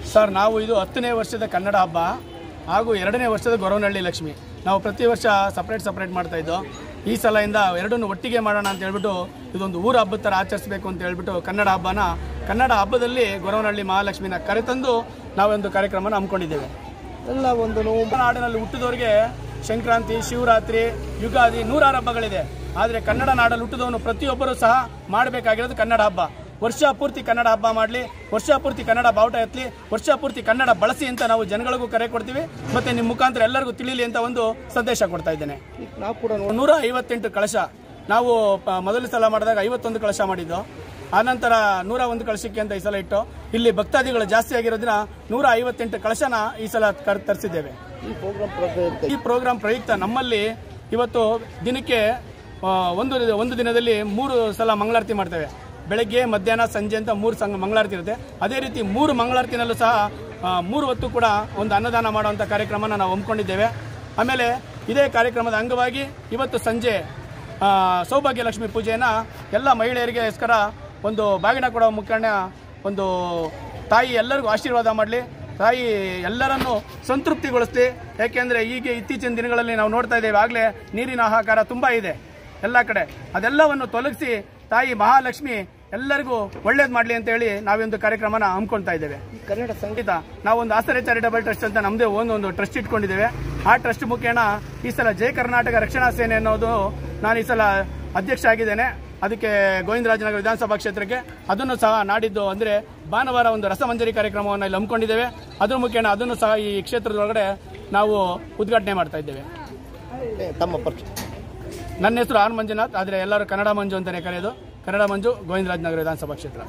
sir ನಾವು ಇದು ಹತ್ತನೇ ವರ್ಷದ ಕನ್ನಡ ಹಬ್ಬ ಹಾಗೂ ಎರಡನೇ ವರ್ಷದ ಗೊರವನಹಳ್ಳಿ ಲಕ್ಷ್ಮಿ ನಾವು ಪ್ರತಿ ವರ್ಷ ಸಪ್ರೇಟ್ ಸಪ್ರೇಟ್ ಮಾಡ್ತಾ ಇದ್ದೋ ಈ ಸಲದಿಂದ ಎರಡನ್ನು ಒಟ್ಟಿಗೆ ಮಾಡೋಣ ಅಂತ ಹೇಳ್ಬಿಟ್ಟು ಇದೊಂದು ಊರ ಹಬ್ಬದ ಥರ ಆಚರಿಸಬೇಕು ಅಂತ ಹೇಳ್ಬಿಟ್ಟು ಕನ್ನಡ ಹಬ್ಬನ ಕನ್ನಡ ಹಬ್ಬದಲ್ಲಿ ಗೊರವನಹಳ್ಳಿ ಮಹಾಲಕ್ಷ್ಮಿನ ಕರೆತಂದು ನಾವೊಂದು ಕಾರ್ಯಕ್ರಮನ ಹಮ್ಮಿಕೊಂಡಿದ್ದೇವೆ ಎಲ್ಲ ಒಂದು ನೋವು ನಾಡಿನಲ್ಲಿ ಹುಟ್ಟಿದವರಿಗೆ ಸಂಕ್ರಾಂತಿ ಶಿವರಾತ್ರಿ ಯುಗಾದಿ ನೂರಾರು ಹಬ್ಬಗಳಿದೆ ಆದರೆ ಕನ್ನಡ ನಾಡಲ್ಲಿ ಹುಟ್ಟಿದವನು ಪ್ರತಿಯೊಬ್ಬರೂ ಸಹ ಮಾಡಬೇಕಾಗಿರೋದು ಕನ್ನಡ ಹಬ್ಬ ವರ್ಷ ಪೂರ್ತಿ ಕನ್ನಡ ಹಬ್ಬ ಮಾಡಲಿ ವರ್ಷ ಪೂರ್ತಿ ಕನ್ನಡ ಬಾವುಟ ಎತ್ತಲಿ ವರ್ಷ ಪೂರ್ತಿ ಕನ್ನಡ ಬಳಸಿ ಅಂತ ನಾವು ಜನಗಳಿಗೂ ಕರೆ ಕೊಡ್ತೀವಿ ಮತ್ತೆ ನಿಮ್ಮ ಮುಖಾಂತರ ಎಲ್ಲರಿಗೂ ತಿಳಿಲಿ ಅಂತ ಒಂದು ಸಂದೇಶ ಕೊಡ್ತಾ ಇದ್ದೇನೆ ಈಗ ನಾವು ಕೂಡ ನೋಡಿ ನೂರ ಐವತ್ತೆಂಟು ಕಳಶ ನಾವು ಪ- ಮೊದಲ ಸಲ ಮಾಡಿದಾಗ ಐವತ್ತೊಂದು ಕಳಶ ಮಾಡಿದ್ದು ಆನಂತರ ನೂರ ಒಂದು ಕಳಶಕ್ಕೆ ಅಂತ ಈ ಸಲ ಇಟ್ಟು ಇಲ್ಲಿ ಭಕ್ತಾದಿಗಳು ಜಾಸ್ತಿ ಆಗಿರೋದ್ರಿಂದ ನೂರ ಐವತ್ತೆಂಟು ಕಳಶನ ಈ ಸಲ ಕರ್ ತರಿಸಿದ್ದೇವೆ ಈ ಪ್ರೋಗ್ರಾಮ್ ಪ್ರಯುಕ್ತ ಈ ಪ್ರೋಗ್ರಾಂ ಪ್ರಯುಕ್ತ ನಮ್ಮಲ್ಲಿ ಇವತ್ತು ದಿನಕ್ಕೆ ಆ, ಒಂದು ಒಂದು ದಿನದಲ್ಲಿ ಮೂರು ಸಲ ಮಂಗಳಾರತಿ ಮಾಡ್ತೇವೆ ಬೆಳಗ್ಗೆ ಮಧ್ಯಾಹ್ನ ಸಂಜೆ ಅಂತ ಮೂರು ಸಂಘ ಮಂಗಳಾರತಿ ಇರುತ್ತೆ ಅದೇ ರೀತಿ ಮೂರು ಮಂಗಳಾರತಿನಲ್ಲೂ ಸಹ ಆ, ಮೂರು ಹೊತ್ತು ಕೂಡ ಒಂದು ಅನ್ನದಾನ ಮಾಡುವಂಥ ಕಾರ್ಯಕ್ರಮನ ನಾವು ಹಮ್ಮಿಕೊಂಡಿದ್ದೇವೆ ಆಮೇಲೆ ಇದೇ ಕಾರ್ಯಕ್ರಮದ ಅಂಗವಾಗಿ ಇವತ್ತು ಸಂಜೆ ಆ, ಸೌಭಾಗ್ಯ ಲಕ್ಷ್ಮಿ ಪೂಜೆಯನ್ನು ಎಲ್ಲ ಮಹಿಳೆಯರಿಗೋಸ್ಕರ ಒಂದು ಬಾಗಿನ ಕೊಡೋ ಮುಖಂಡ ಒಂದು ತಾಯಿ ಎಲ್ಲರಿಗೂ ಆಶೀರ್ವಾದ ಮಾಡಲಿ ತಾಯಿ ಎಲ್ಲರನ್ನೂ ಸಂತೃಪ್ತಿಗೊಳಿಸ್ಲಿ ಯಾಕೆಂದರೆ ಈಗ ಇತ್ತೀಚಿನ ದಿನಗಳಲ್ಲಿ ನಾವು ನೋಡ್ತಾ ಇದ್ದೇವೆ ಆಗಲೇ ನೀರಿನ ಹಾಹಾಕಾರ ತುಂಬ ಇದೆ ಎಲ್ಲ ಕಡೆ ಅದೆಲ್ಲವನ್ನು ತೊಲಗಿಸಿ ತಾಯಿ ಮಹಾಲಕ್ಷ್ಮಿ ಎಲ್ಲರಿಗೂ ಒಳ್ಳೇದು ಮಾಡಲಿ ಅಂತ ಹೇಳಿ ನಾವೊಂದು ಕಾರ್ಯಕ್ರಮನ ಹಮ್ಮಿಕೊಳ್ತಾ ಇದ್ದೇವೆ ಈ ಕನ್ನಡ ಸಂಗೀತ ಖಂಡಿತ ನಾವೊಂದು ಆಸರೆ ಚಾರಿಟಬಲ್ ಟ್ರಸ್ಟ್ ಅಂತ ನಮ್ಮದೇ ಒಂದು ಒಂದು ಟ್ರಸ್ಟ್ ಇಟ್ಕೊಂಡಿದ್ದೇವೆ ಆ ಟ್ರಸ್ಟ್ ಮುಖೇನ ಈ ಸಲ ಜಯ ಕರ್ನಾಟಕ ರಕ್ಷಣಾ ಸೇನೆ ಅನ್ನೋದು ನಾನು ಈ ಸಲ ಅಧ್ಯಕ್ಷ ಆಗಿದ್ದೇನೆ ಅದಕ್ಕೆ ಗೋವಿಂದರಾಜನಗರ ವಿಧಾನಸಭಾ ಕ್ಷೇತ್ರಕ್ಕೆ ಅದನ್ನು ಸಹ ನಾಡಿದ್ದು ಅಂದರೆ ಭಾನುವಾರ ಒಂದು ರಸಮಂಜರಿ ಕಾರ್ಯಕ್ರಮವನ್ನು ಇಲ್ಲಿ ಹಮ್ಮಿಕೊಂಡಿದ್ದೇವೆ ಅದ್ರ ಮುಖೇನ ಅದನ್ನು ಸಹ ಈ ಕ್ಷೇತ್ರದೊಳಗಡೆ ನಾವು ಉದ್ಘಾಟನೆ ಮಾಡ್ತಾ ಇದ್ದೇವೆ ಏ, ತಮ್ಮ ಪರಿಚಯ ನನ್ನ ಹೆಸರು ಆರ್ ಮಂಜುನಾಥ್ ಆದರೆ ಎಲ್ಲರೂ ಕನ್ನಡ ಮಂಜು ಅಂತಲೇ ಕರೆಯೋದು ಕನ್ನಡ ಮಂಜು ಗೋವಿಂದರಾಜನಗರ ವಿಧಾನಸಭಾ ಕ್ಷೇತ್ರ